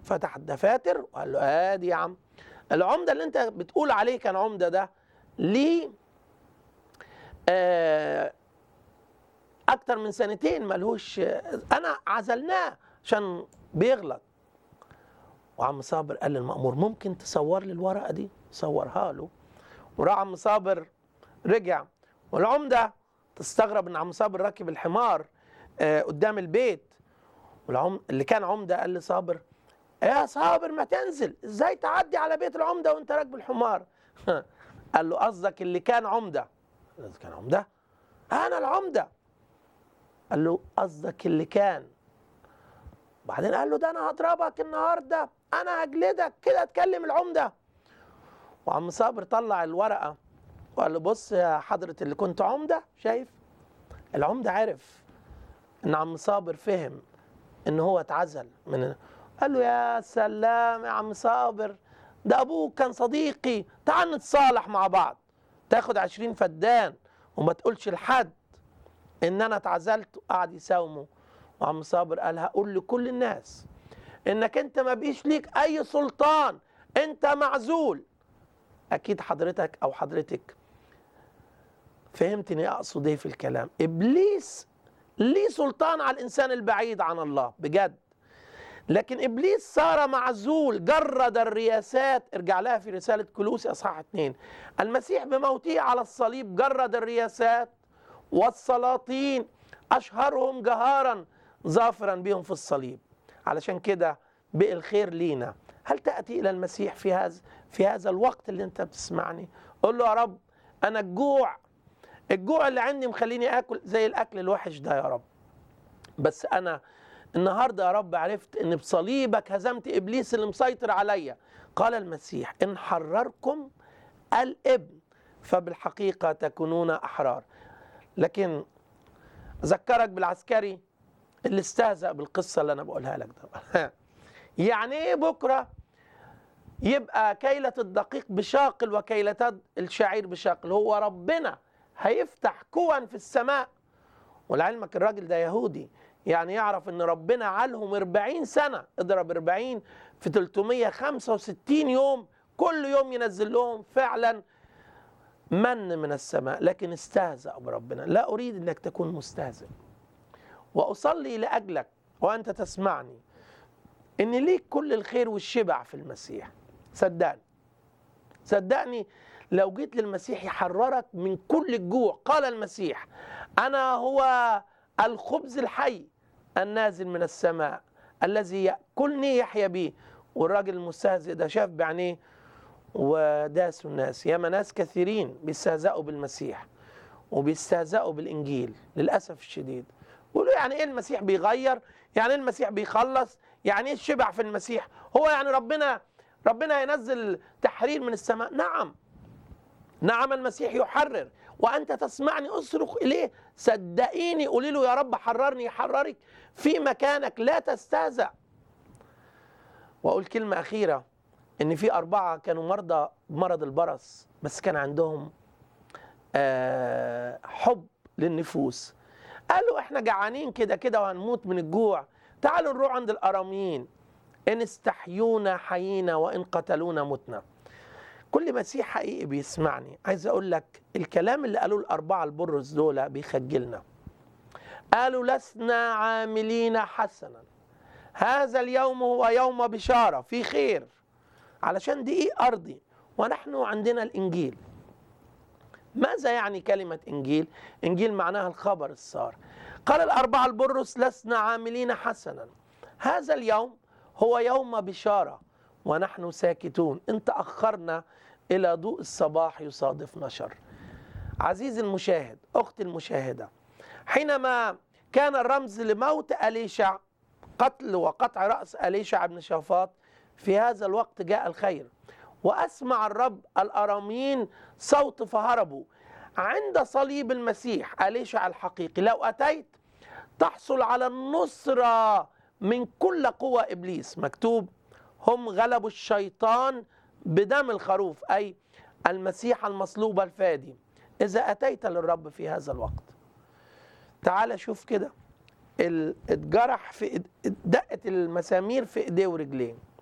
فتح الدفاتر وقال له ادي يا عم العمده اللي انت بتقول عليه كان عمده ده ليه آه اكتر من سنتين ملهوش انا عزلناه عشان بيغلط وعم صابر قال للمأمور ممكن تصور لي الورقه دي صورها له وراح عم صابر رجع والعمده تستغرب ان عم صابر راكب الحمار آه قدام البيت والعم اللي كان عمده قال لصابر يا صابر ما تنزل ازاي تعدي على بيت العمده وانت راكب الحمار قال له قصدك اللي كان عمده كان عمده انا العمده قال له قصدك اللي كان بعدين قال له ده انا هضربك النهارده انا هجلدك كده اتكلم العمده وعم صابر طلع الورقه وقال له بص يا حضره اللي كنت عمده شايف العمده عرف ان عم صابر فهم ان هو اتعزل من قال له يا سلام يا عم صابر ده ابوك كان صديقي تعال نتصالح مع بعض تاخد عشرين فدان وما تقولش لحد ان انا اتعزلت وقعد يساومه وعم صابر قال هقول لكل الناس انك انت ما بيش ليك اي سلطان انت معزول اكيد حضرتك او حضرتك فهمتني اقصد ايه في الكلام ابليس ليه سلطان على الانسان البعيد عن الله بجد لكن ابليس صار معزول جرد الرياسات ارجع لها في رساله كلوسي اصحاح اثنين المسيح بموته على الصليب جرد الرياسات والسلاطين اشهرهم جهارا ظافرا بهم في الصليب علشان كده بقي الخير لينا هل تاتي الى المسيح في هذا في هذا الوقت اللي انت بتسمعني قول له يا رب انا الجوع الجوع اللي عندي مخليني اكل زي الاكل الوحش ده يا رب بس انا النهارده يا رب عرفت ان بصليبك هزمت ابليس اللي مسيطر عليا قال المسيح ان حرركم الابن فبالحقيقه تكونون احرار لكن اذكرك بالعسكري اللي استهزأ بالقصه اللي انا بقولها لك ده يعني ايه بكره يبقى كيلة الدقيق بشاقل وكيلة الشعير بشاقل هو ربنا هيفتح كون في السماء ولعلمك الراجل ده يهودي يعني يعرف ان ربنا عالهم 40 سنة اضرب 40 في 365 يوم كل يوم ينزل لهم فعلا من من السماء لكن استهزأ بربنا لا أريد أنك تكون مستهزئ وأصلي لأجلك وأنت تسمعني إن ليك كل الخير والشبع في المسيح صدقني صدقني لو جيت للمسيح يحررك من كل الجوع قال المسيح أنا هو الخبز الحي النازل من السماء الذي يأكلني يحيا بي والراجل المستهزئ ده شاف بعينيه وداسوا الناس ياما ناس كثيرين بيستهزئوا بالمسيح وبيستهزئوا بالإنجيل للأسف الشديد يقولوا يعني إيه المسيح بيغير يعني إيه المسيح بيخلص يعني إيه الشبع في المسيح هو يعني ربنا ربنا ينزل تحرير من السماء نعم نعم المسيح يحرر وانت تسمعني اصرخ اليه صدقيني قولي له يا رب حررني يحررك في مكانك لا تستهزأ واقول كلمه اخيره ان في اربعه كانوا مرضى بمرض البرص بس كان عندهم آه حب للنفوس قالوا احنا جعانين كده كده وهنموت من الجوع تعالوا نروح عند الاراميين ان استحيونا حيينا وان قتلونا متنا كل مسيح حقيقي بيسمعني عايز اقول لك الكلام اللي قالوه الاربعه البرص دول بيخجلنا قالوا لسنا عاملين حسنا هذا اليوم هو يوم بشاره في خير علشان دي ايه ارضي ونحن عندنا الانجيل ماذا يعني كلمه انجيل انجيل معناها الخبر السار قال الاربعه البرص لسنا عاملين حسنا هذا اليوم هو يوم بشاره ونحن ساكتون ان تاخرنا الى ضوء الصباح يصادفنا شر عزيزي المشاهد اختي المشاهده حينما كان الرمز لموت اليشع قتل وقطع راس اليشع بن شافاط في هذا الوقت جاء الخير واسمع الرب الاراميين صوت فهربوا عند صليب المسيح اليشع الحقيقي لو اتيت تحصل على النصره من كل قوى ابليس مكتوب هم غلبوا الشيطان بدم الخروف اي المسيح المصلوب الفادي اذا اتيت للرب في هذا الوقت تعال شوف كده اتجرح في دقه المسامير في ايديه ورجليه